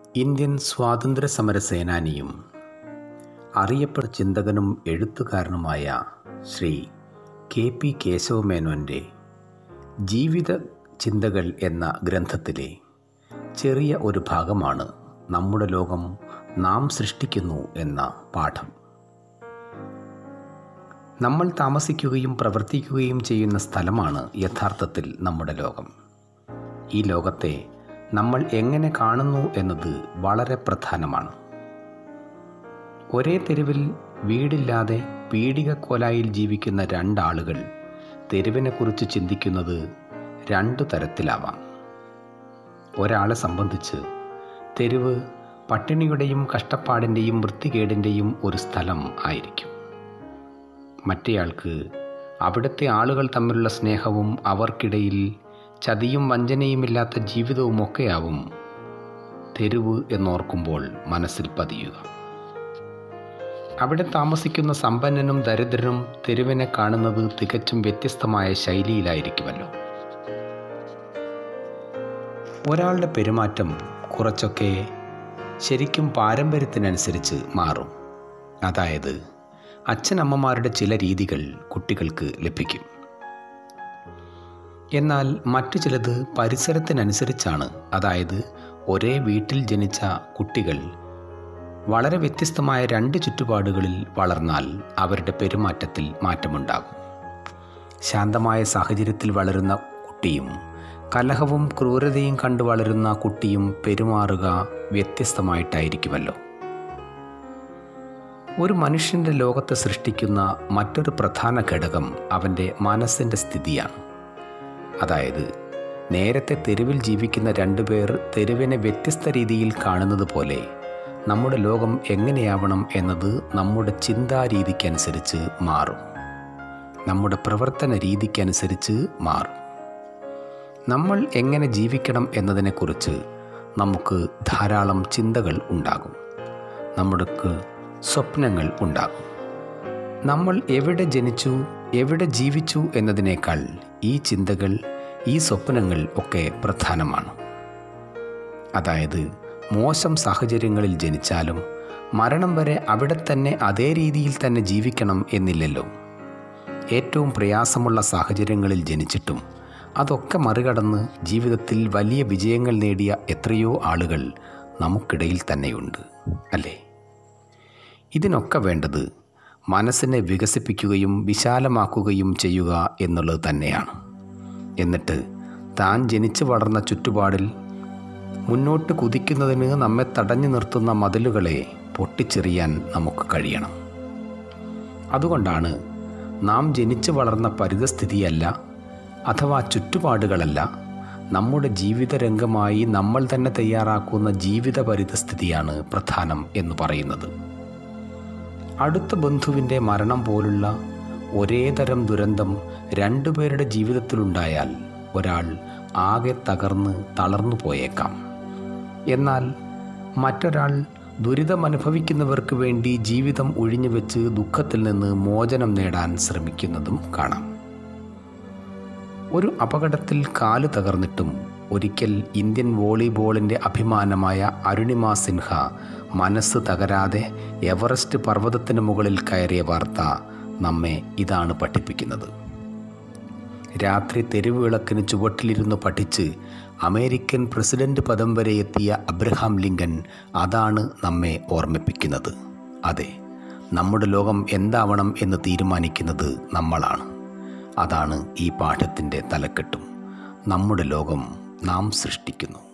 Indian സ്വാതന്ത്ര്യ സമര സേനാനിയും അറിയപ്പെട്ട ചിന്തകനും എഴുത്തുകാരനുമായ ശ്രീ കെ പി കേശവമേനോൻ്റെ ജീവിത ചിന്തകൾ എന്ന ഗ്രന്ഥത്തിലെ ചെറിയ ഒരു ഭാഗമാണ് നമ്മുടെ ലോകം നാം സൃഷ്ടിക്കുന്നു എന്ന പാഠം നമ്മൾ താമസിക്കുകയും പ്രവർത്തിക്കുകയും ചെയ്യുന്ന സ്ഥലമാണ് യഥാർത്ഥത്തിൽ നമ്മുടെ ലോകം ഈ ലോകത്തെ നമ്മൾ എങ്ങനെ കാണുന്നു എന്നത് വളരെ പ്രധാനമാണ് ഒരേ തെരുവിൽ വീടില്ലാതെ പീഡികക്കോലായിൽ ജീവിക്കുന്ന രണ്ടാളുകൾ തെരുവിനെക്കുറിച്ച് ചിന്തിക്കുന്നത് രണ്ടു തരത്തിലാവാം ഒരാളെ സംബന്ധിച്ച് തെരുവ് പട്ടിണിയുടെയും കഷ്ടപ്പാടിൻ്റെയും വൃത്തികേടിൻ്റെയും ഒരു സ്ഥലം ആയിരിക്കും മറ്റേയാൾക്ക് അവിടുത്തെ ആളുകൾ തമ്മിലുള്ള സ്നേഹവും അവർക്കിടയിൽ ചതിയും വഞ്ചനയുമില്ലാത്ത ജീവിതവുമൊക്കെയാവും തെരുവ് എന്നോർക്കുമ്പോൾ മനസ്സിൽ പതിയുക അവിടെ താമസിക്കുന്ന സമ്പന്നനും ദരിദ്രനും തെരുവിനെ കാണുന്നത് തികച്ചും വ്യത്യസ്തമായ ശൈലിയിലായിരിക്കുമല്ലോ ഒരാളുടെ പെരുമാറ്റം കുറച്ചൊക്കെ ശരിക്കും പാരമ്പര്യത്തിനനുസരിച്ച് മാറും അതായത് അച്ഛനമ്മമാരുടെ ചില രീതികൾ കുട്ടികൾക്ക് ലഭിക്കും എന്നാൽ മറ്റു ചിലത് പരിസരത്തിനനുസരിച്ചാണ് അതായത് ഒരേ വീട്ടിൽ ജനിച്ച കുട്ടികൾ വളരെ വ്യത്യസ്തമായ രണ്ട് ചുറ്റുപാടുകളിൽ വളർന്നാൽ അവരുടെ പെരുമാറ്റത്തിൽ മാറ്റമുണ്ടാകും ശാന്തമായ സാഹചര്യത്തിൽ വളരുന്ന കുട്ടിയും കലഹവും ക്രൂരതയും കണ്ടു വളരുന്ന കുട്ടിയും പെരുമാറുക വ്യത്യസ്തമായിട്ടായിരിക്കുമല്ലോ ഒരു മനുഷ്യൻ്റെ ലോകത്തെ സൃഷ്ടിക്കുന്ന മറ്റൊരു പ്രധാന ഘടകം അവൻ്റെ മനസ്സിൻ്റെ സ്ഥിതിയാണ് അതായത് നേരത്തെ തെരുവിൽ ജീവിക്കുന്ന രണ്ടുപേർ തെരുവിനെ വ്യത്യസ്ത രീതിയിൽ കാണുന്നത് പോലെ നമ്മുടെ ലോകം എങ്ങനെയാവണം എന്നത് നമ്മുടെ ചിന്താരീതിക്കനുസരിച്ച് മാറും നമ്മുടെ പ്രവർത്തന രീതിക്കനുസരിച്ച് മാറും നമ്മൾ എങ്ങനെ ജീവിക്കണം എന്നതിനെക്കുറിച്ച് നമുക്ക് ധാരാളം ചിന്തകൾ ഉണ്ടാകും നമ്മൾക്ക് സ്വപ്നങ്ങൾ ഉണ്ടാകും നമ്മൾ എവിടെ ജനിച്ചു എവിടെ ജീവിച്ചു എന്നതിനേക്കാൾ ഈ ചിന്തകൾ ഈ സ്വപ്നങ്ങൾ ഒക്കെ പ്രധാനമാണ് അതായത് മോശം സാഹചര്യങ്ങളിൽ ജനിച്ചാലും മരണം വരെ അവിടെ തന്നെ അതേ രീതിയിൽ തന്നെ ജീവിക്കണം എന്നില്ലല്ലോ ഏറ്റവും പ്രയാസമുള്ള സാഹചര്യങ്ങളിൽ ജനിച്ചിട്ടും അതൊക്കെ മറികടന്ന് ജീവിതത്തിൽ വലിയ വിജയങ്ങൾ നേടിയ എത്രയോ ആളുകൾ നമുക്കിടയിൽ തന്നെയുണ്ട് അല്ലേ ഇതിനൊക്കെ വേണ്ടത് മനസ്സിനെ വികസിപ്പിക്കുകയും വിശാലമാക്കുകയും ചെയ്യുക എന്നുള്ളത് തന്നെയാണ് എന്നിട്ട് താൻ ജനിച്ചു വളർന്ന ചുറ്റുപാടിൽ മുന്നോട്ട് കുതിക്കുന്നതിന് നമ്മെ തടഞ്ഞു നിർത്തുന്ന മതിലുകളെ പൊട്ടിച്ചെറിയാൻ നമുക്ക് കഴിയണം അതുകൊണ്ടാണ് നാം ജനിച്ചു വളർന്ന പരിതസ്ഥിതിയല്ല അഥവാ ചുറ്റുപാടുകളല്ല നമ്മുടെ ജീവിതരംഗമായി നമ്മൾ തന്നെ തയ്യാറാക്കുന്ന ജീവിത പരിതസ്ഥിതിയാണ് പ്രധാനം എന്ന് പറയുന്നത് അടുത്ത ബന്ധുവിൻ്റെ മരണം പോലുള്ള ഒരേ തരം ദുരന്തം രണ്ടുപേരുടെ ജീവിതത്തിലുണ്ടായാൽ ഒരാൾ ആകെ തകർന്ന് തളർന്നു പോയേക്കാം എന്നാൽ മറ്റൊരാൾ ദുരിതമനുഭവിക്കുന്നവർക്ക് വേണ്ടി ജീവിതം ഒഴിഞ്ഞുവെച്ച് ദുഃഖത്തിൽ നിന്ന് മോചനം നേടാൻ ശ്രമിക്കുന്നതും കാണാം ഒരു അപകടത്തിൽ കാല് തകർന്നിട്ടും ഒരിക്കൽ ഇന്ത്യൻ വോളിബോളിൻ്റെ അഭിമാനമായ അരുണിമ സിൻഹ മനസ്സ് തകരാതെ എവറസ്റ്റ് പർവ്വതത്തിന് മുകളിൽ കയറിയ വാർത്ത നമ്മെ ഇതാണ് പഠിപ്പിക്കുന്നത് രാത്രി തെരുവുവിളക്കിന് ചുവട്ടിലിരുന്ന് പഠിച്ച് അമേരിക്കൻ പ്രസിഡന്റ് പദം വരെ എത്തിയ അബ്രഹാം ലിങ്കൻ അതാണ് നമ്മെ ഓർമ്മിപ്പിക്കുന്നത് അതെ നമ്മുടെ ലോകം എന്താവണം എന്ന് തീരുമാനിക്കുന്നത് നമ്മളാണ് അതാണ് ഈ പാഠത്തിൻ്റെ തലക്കെട്ടും നമ്മുടെ ലോകം നാം സൃഷ്ടിക്കുന്നു